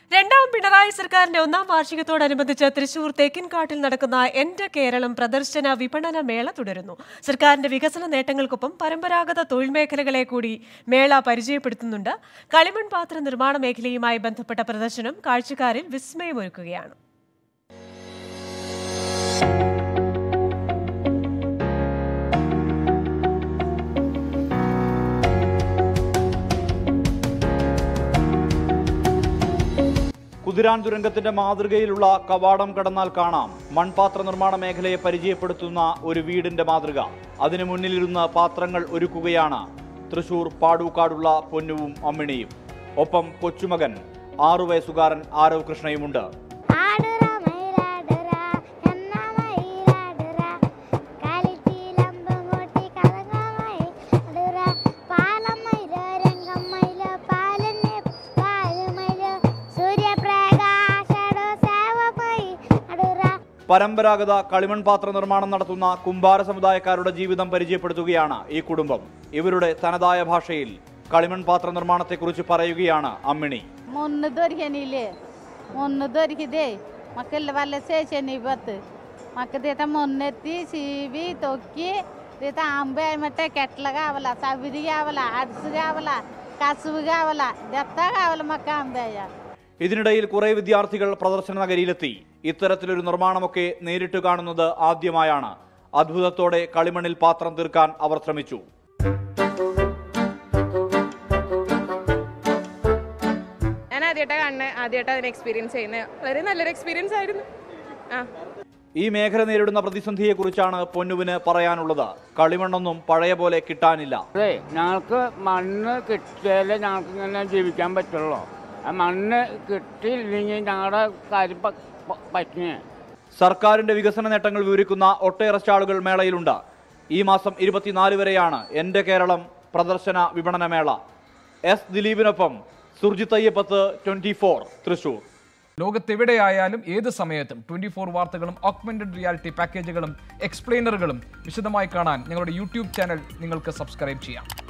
രണ്ടാം പിണറായി സർക്കാരിന്റെ ഒന്നാം വാർഷികത്തോടനുബന്ധിച്ച് തൃശൂർ തേക്കിൻകാട്ടിൽ നടക്കുന്ന എന്റെ കേരളം പ്രദർശന വിപണന മേള തുടരുന്നു സർക്കാരിന്റെ വികസന നേട്ടങ്ങൾക്കൊപ്പം പരമ്പരാഗത തൊഴിൽ മേഖലകളെ കൂടി മേള പരിചയപ്പെടുത്തുന്നുണ്ട് കളിമൺ പാത്ര നിർമ്മാണ മേഖലയുമായി ബന്ധപ്പെട്ട പ്രദർശനം കാഴ്ചക്കാരിൽ വിസ്മയമൊരുക്കുകയാണ് കുതിരാൻ തുരങ്കത്തിന്റെ മാതൃകയിലുള്ള കവാടം കടന്നാൽ കാണാം മൺപാത്ര നിർമ്മാണ മേഖലയെ പരിചയപ്പെടുത്തുന്ന ഒരു വീടിന്റെ മാതൃക അതിനു മുന്നിലിരുന്ന് പാത്രങ്ങൾ ഒരുക്കുകയാണ് തൃശൂർ പാടൂക്കാടുള്ള പൊന്നുവും അമ്മിണിയും ഒപ്പം കൊച്ചുമകൻ ആറു വയസ്സുകാരൻ ആരവ് കൃഷ്ണയുമുണ്ട് ആടുറ മയിലാടുറ എന്ന മയിലാടുറ കാലിത്തീലമ്പും കൂട്ടി കലങ്ങമായി അടുറ പാലം മയിലോ രംഗം മയിലോ പാലിന് പാല് മയിലോ സൂര്യപ്രകാശടോ സേവമായി അടുറ പരമ്പരാഗത കളിമൺ പാത്ര നിർമ്മാണം നടത്തുന്ന കുംഭാര സമുദായക്കാരുടെ ജീവിതം പരിചയപ്പെടുത്തുകയാണ് ഈ കുടുംബം ಇವരുടെ തനതായ ഭാഷയിൽ കളിമൺ പാത്ര നിർമ്മാണത്തെക്കുറിച്ച് പറയുകയാണ് അമ്മിണി ಮೊನ್ನೆ ದೊರಿಕೆನಿಲೆ ಮೊನ್ನೆ ದೊರಿಕಿದೆ ಮಕ್ಕಳ వల్ల చేసాను ಇವತ್ತು మక్క దీత మొన్నెత్తి చీవి తొక్కి దీత అంబే ఏమంటే కెట్ల కావాలా సవిది కావాలా అడుసు కావాలా కసువు కావాలా దెత్త కావాలా మక్క అంబేయ ഇതിനിടയിൽ കുറെ വിദ്യാർത്ഥികൾ പ്രദർശന നഗരിയിലെത്തി ഇത്തരത്തിലൊരു നിർമ്മാണമൊക്കെ നേരിട്ട് കാണുന്നത് ആദ്യമായാണ് അത്ഭുതത്തോടെ കളിമണ്ണിൽ പാത്രം തീർക്കാൻ അവർ ശ്രമിച്ചു ഞാൻ ആദ്യമായിട്ടാണ് കാണുന്നത് ആദ്യമായിട്ട് അതിനെ എക്സ്പീരിയൻസ് ചെയ്യുന്നത് വളരെ നല്ലൊരു എക്സ്പീരിയൻസ് ആയിരുന്നു ആ ഈ മേഖല നേരിടുന്ന പ്രതിസന്ധിയെക്കുറിച്ചാണ് പൊന്നുവിന് പറയാനുള്ളത് കളിമണ്ണൊന്നും പഴയ പോലെ കിട്ടാനില്ല അതെ ഞങ്ങൾക്ക് മണ്ണ് കിട്ടിയാലേ ഞങ്ങൾക്ക് ഇങ്ങനെ ജീവിക്കാൻ പറ്റുള്ളൂ ആ മണ്ണ് കിട്ടിയില്ലെങ്കിൽ ഞങ്ങളുടെ കാര്യം പ- പ- പറ്റിയേ സർക്കാരിന്റെ വികസന നേട്ടങ്ങൾ വിവരിക്കുന്ന ഒട്ടേറെ സ്റ്റാളുകൾ മേളയിലുണ്ട് ഈ മാസം ഇരുപത്തിനാല് വരെയാണ് എന്റെ കേരളം പ്രദർശന വിപണന മേള എസ് ദിലീപിനൊപ്പം സുർജിത് അയ്യപ്പത്ത് ട്വന്റി ഫോർ തൃശൂർ ലോകത്തെവിടെയായാലും ഏത് സമയത്തും ട്വന്റി ഫോർ വാർത്തകളും ഓഗ്മെന്റഡ് റിയാലിറ്റി പാക്കേജുകളും എക്സ്പ്ലെയിനറുകളും വിശദമായി കാണാൻ ഞങ്ങളുടെ യൂട്യൂബ് ചാനൽ നിങ്ങൾക്ക് സബ്സ്ക്രൈബ് ചെയ്യാം